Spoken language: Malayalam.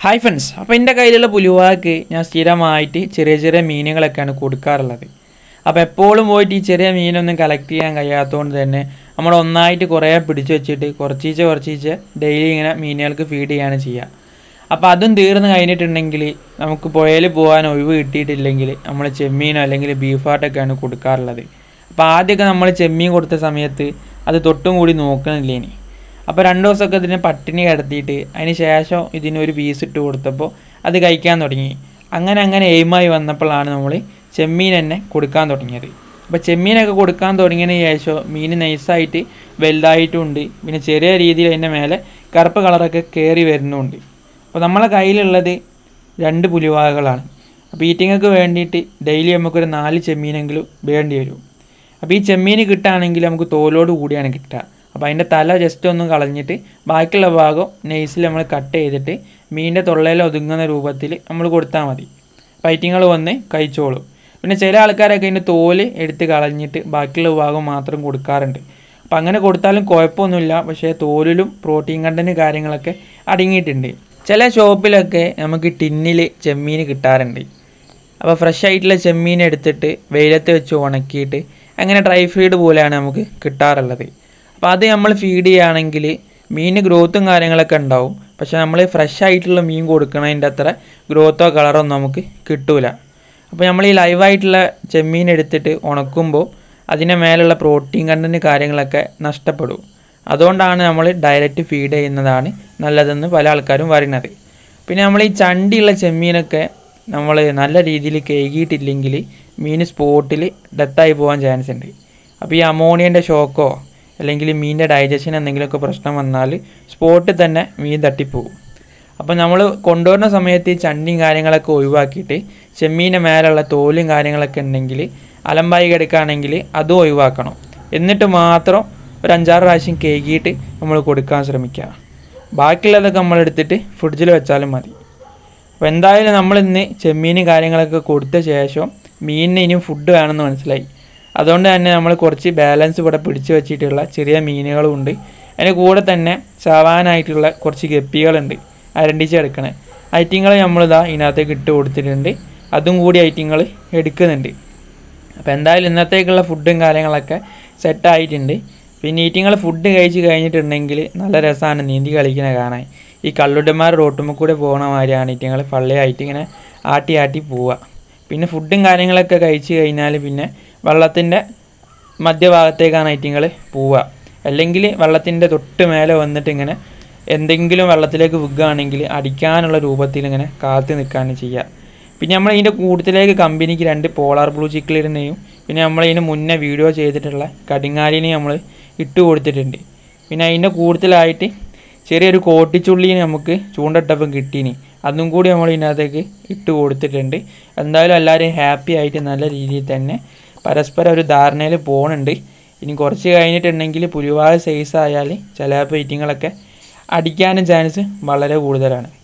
ഹായ് ഫ്രണ്ട്സ് അപ്പോൾ എൻ്റെ കയ്യിലുള്ള പുലുവാക്ക് ഞാൻ സ്ഥിരമായിട്ട് ചെറിയ ചെറിയ മീനുകളൊക്കെയാണ് കൊടുക്കാറുള്ളത് അപ്പോൾ എപ്പോഴും പോയിട്ട് ഈ ചെറിയ മീനൊന്നും കളക്ട് ചെയ്യാൻ കഴിയാത്തതുകൊണ്ട് തന്നെ നമ്മൾ ഒന്നായിട്ട് കുറേ പിടിച്ചു വെച്ചിട്ട് കുറച്ചീച്ച കുറച്ചീച്ച ഡെയിലി ഇങ്ങനെ മീനുകൾക്ക് ഫീഡ് ചെയ്യാണ് ചെയ്യുക അപ്പോൾ അതും തീർന്ന് കഴിഞ്ഞിട്ടുണ്ടെങ്കിൽ നമുക്ക് പുഴയിൽ പോകാൻ ഒഴിവ് കിട്ടിയിട്ടില്ലെങ്കിൽ നമ്മൾ ചെമ്മീനോ അല്ലെങ്കിൽ ബീഫാട്ടൊക്കെയാണ് കൊടുക്കാറുള്ളത് അപ്പോൾ ആദ്യമൊക്കെ നമ്മൾ ചെമ്മീൻ കൊടുത്ത സമയത്ത് അത് തൊട്ടും കൂടി നോക്കണില്ല ഇനി അപ്പോൾ രണ്ട് ദിവസമൊക്കെ ഇതിനെ പട്ടിണി കിടത്തിയിട്ട് അതിന് ശേഷം ഇതിനൊരു പീസ് ഇട്ട് കൊടുത്തപ്പോൾ അത് കഴിക്കാൻ തുടങ്ങി അങ്ങനെ അങ്ങനെ എയിമായി വന്നപ്പോഴാണ് നമ്മൾ ചെമ്മീൻ തന്നെ കൊടുക്കാൻ തുടങ്ങിയത് അപ്പോൾ ചെമ്മീനൊക്കെ കൊടുക്കാൻ തുടങ്ങിയതിന് ശേഷം മീൻ നൈസായിട്ട് വലുതായിട്ടുമുണ്ട് പിന്നെ ചെറിയ രീതിയിൽ അതിൻ്റെ മേലെ കറുപ്പ് കളറൊക്കെ കയറി വരുന്നുമുണ്ട് അപ്പോൾ നമ്മളെ കയ്യിലുള്ളത് രണ്ട് പുലിവാകകളാണ് അപ്പോൾ ഈറ്റിങ്ങൾക്ക് വേണ്ടിയിട്ട് ഡെയിലി നമുക്കൊരു നാല് ചെമ്മീനെങ്കിലും വേണ്ടി വരും അപ്പോൾ ഈ ചെമ്മീൻ കിട്ടുകയാണെങ്കിൽ നമുക്ക് തോലോട് കൂടിയാണ് കിട്ടുക അപ്പോൾ അതിൻ്റെ തല ജസ്റ്റ് ഒന്ന് കളഞ്ഞിട്ട് ബാക്കിയുള്ള ഭാഗം നെയ്സിൽ നമ്മൾ കട്ട് ചെയ്തിട്ട് മീനിൻ്റെ തൊള്ളയിൽ ഒതുങ്ങുന്ന രൂപത്തിൽ നമ്മൾ കൊടുത്താൽ മതി പൈറ്റിങ്ങൾ വന്ന് കഴിച്ചോളും പിന്നെ ചില ആൾക്കാരൊക്കെ അതിൻ്റെ തോല് എടുത്ത് കളഞ്ഞിട്ട് ബാക്കിയുള്ള ഭാഗം മാത്രം കൊടുക്കാറുണ്ട് അപ്പോൾ അങ്ങനെ കൊടുത്താലും കുഴപ്പമൊന്നുമില്ല പക്ഷേ തോലിലും പ്രോട്ടീൻ കണ്ടൻറ്റ് കാര്യങ്ങളൊക്കെ അടങ്ങിയിട്ടുണ്ട് ചില ഷോപ്പിലൊക്കെ നമുക്ക് ടിന്നിൽ ചെമ്മീൻ കിട്ടാറുണ്ട് അപ്പോൾ ഫ്രഷ് ആയിട്ടുള്ള ചെമ്മീൻ എടുത്തിട്ട് വെയിലത്ത് വെച്ച് ഉണക്കിയിട്ട് അങ്ങനെ ഡ്രൈ ഫീഡ് പോലെയാണ് നമുക്ക് കിട്ടാറുള്ളത് അപ്പോൾ അത് നമ്മൾ ഫീഡ് ചെയ്യുകയാണെങ്കിൽ മീനിന് ഗ്രോത്തും കാര്യങ്ങളൊക്കെ ഉണ്ടാവും പക്ഷെ നമ്മൾ ഫ്രഷ് ആയിട്ടുള്ള മീൻ കൊടുക്കണതിൻ്റെ അത്ര ഗ്രോത്തോ കളറോ ഒന്നും നമുക്ക് കിട്ടൂല അപ്പോൾ നമ്മൾ ഈ ലൈവായിട്ടുള്ള ചെമ്മീൻ എടുത്തിട്ട് ഉണക്കുമ്പോൾ അതിൻ്റെ മേലുള്ള പ്രോട്ടീൻ കണ്ടൻറ്റ് കാര്യങ്ങളൊക്കെ നഷ്ടപ്പെടും അതുകൊണ്ടാണ് നമ്മൾ ഡയറക്റ്റ് ഫീഡ് ചെയ്യുന്നതാണ് നല്ലതെന്ന് പല ആൾക്കാരും പറയുന്നത് പിന്നെ നമ്മൾ ഈ ചണ്ടിയുള്ള ചെമ്മീനൊക്കെ നമ്മൾ നല്ല രീതിയിൽ കേകിയിട്ടില്ലെങ്കിൽ മീൻ സ്പോട്ടിൽ ഡെത്തായി പോകാൻ ചാൻസ് ഉണ്ട് അപ്പോൾ ഈ അമോണിയൻ്റെ ഷോക്കോ അല്ലെങ്കിൽ മീനിൻ്റെ ഡൈജഷൻ എന്തെങ്കിലുമൊക്കെ പ്രശ്നം വന്നാൽ സ്പോട്ടിൽ തന്നെ മീൻ തട്ടിപ്പോകും അപ്പോൾ നമ്മൾ കൊണ്ടുവരുന്ന സമയത്ത് ഈ ചണ്ടിയും കാര്യങ്ങളൊക്കെ ഒഴിവാക്കിയിട്ട് ചെമ്മീൻ്റെ മേലുള്ള തോലും കാര്യങ്ങളൊക്കെ ഉണ്ടെങ്കിൽ അലമ്പായി കിടക്കുകയാണെങ്കിൽ അതും ഒഴിവാക്കണം എന്നിട്ട് മാത്രം ഒരു അഞ്ചാറ് പ്രാവശ്യം കേകിയിട്ട് നമ്മൾ കൊടുക്കാൻ ശ്രമിക്കുക ബാക്കിയുള്ളതൊക്കെ നമ്മൾ എടുത്തിട്ട് ഫ്രിഡ്ജിൽ വെച്ചാലും മതി അപ്പോൾ എന്തായാലും നമ്മൾ ഇന്ന് ചെമ്മീനും കാര്യങ്ങളൊക്കെ കൊടുത്ത ശേഷം മീനിന് ഇനിയും ഫുഡ് വേണമെന്ന് മനസ്സിലായി അതുകൊണ്ട് തന്നെ നമ്മൾ കുറച്ച് ബാലൻസ് ഇവിടെ പിടിച്ചു വെച്ചിട്ടുള്ള ചെറിയ മീനുകളും ഉണ്ട് അതിന് കൂടെ തന്നെ ചാവാനായിട്ടുള്ള കുറച്ച് ഗപ്പികളുണ്ട് അരണ്ടിച്ച് എടുക്കണേ ഐറ്റിങ്ങൾ നമ്മളിതാ ഇതിനകത്തേക്ക് ഇട്ട് കൊടുത്തിട്ടുണ്ട് അതും കൂടി ഐറ്റിങ്ങൾ എടുക്കുന്നുണ്ട് അപ്പോൾ എന്തായാലും ഇന്നത്തേക്കുള്ള ഫുഡും കാര്യങ്ങളൊക്കെ സെറ്റായിട്ടുണ്ട് പിന്നെ ഈറ്റിങ്ങൾ ഫുഡ് കഴിച്ച് കഴിഞ്ഞിട്ടുണ്ടെങ്കിൽ നല്ല രസമാണ് നീന്തി കളിക്കുന്ന കാണാൻ ഈ കള്ളുട്ടന്മാർ റോട്ടുമ്പോൾ കൂടെ പോകുന്ന മാതിരിയാണ് ഈറ്റിങ്ങൾ പള്ളിയായിട്ട് ഇങ്ങനെ ആട്ടി ആട്ടി പോവുക പിന്നെ ഫുഡും കാര്യങ്ങളൊക്കെ കഴിച്ച് കഴിഞ്ഞാൽ പിന്നെ വെള്ളത്തിൻ്റെ മധ്യഭാഗത്തേക്കാണ് ഐറ്റിങ്ങൾ പോവുക അല്ലെങ്കിൽ വെള്ളത്തിൻ്റെ തൊട്ട് മേലെ വന്നിട്ട് ഇങ്ങനെ എന്തെങ്കിലും വെള്ളത്തിലേക്ക് വിൽക്കുകയാണെങ്കിൽ അടിക്കാനുള്ള രൂപത്തിൽ ഇങ്ങനെ കാത്തു നിൽക്കുകയാണ് ചെയ്യുക പിന്നെ നമ്മൾ ഇതിൻ്റെ കൂട്ടത്തിലേക്ക് കമ്പനിക്ക് രണ്ട് പോളാർ ബ്ലൂ ചിക്കിളിരുന്നെയും പിന്നെ നമ്മൾ ഇതിന് മുന്നേ വീഡിയോ ചെയ്തിട്ടുള്ള കടിങ്ങാലിനെയും നമ്മൾ ഇട്ട് കൊടുത്തിട്ടുണ്ട് പിന്നെ അതിൻ്റെ കൂടുതലായിട്ട് ചെറിയൊരു കോട്ടിച്ചുള്ളിനെ നമുക്ക് ചൂണ്ടിട്ടപ്പം കിട്ടീനി അതും കൂടി നമ്മൾ ഇതിനകത്തേക്ക് ഇട്ട് കൊടുത്തിട്ടുണ്ട് എന്തായാലും എല്ലാവരും ഹാപ്പി ആയിട്ട് നല്ല രീതിയിൽ തന്നെ പരസ്പരം ഒരു ധാരണയിൽ പോകുന്നുണ്ട് ഇനി കുറച്ച് കഴിഞ്ഞിട്ടുണ്ടെങ്കിൽ പുലിവാഴ സൈസ് ആയാൽ ചിലപ്പോൾ ഇറ്റിങ്ങളൊക്കെ അടിക്കാനും ചാൻസ് വളരെ കൂടുതലാണ്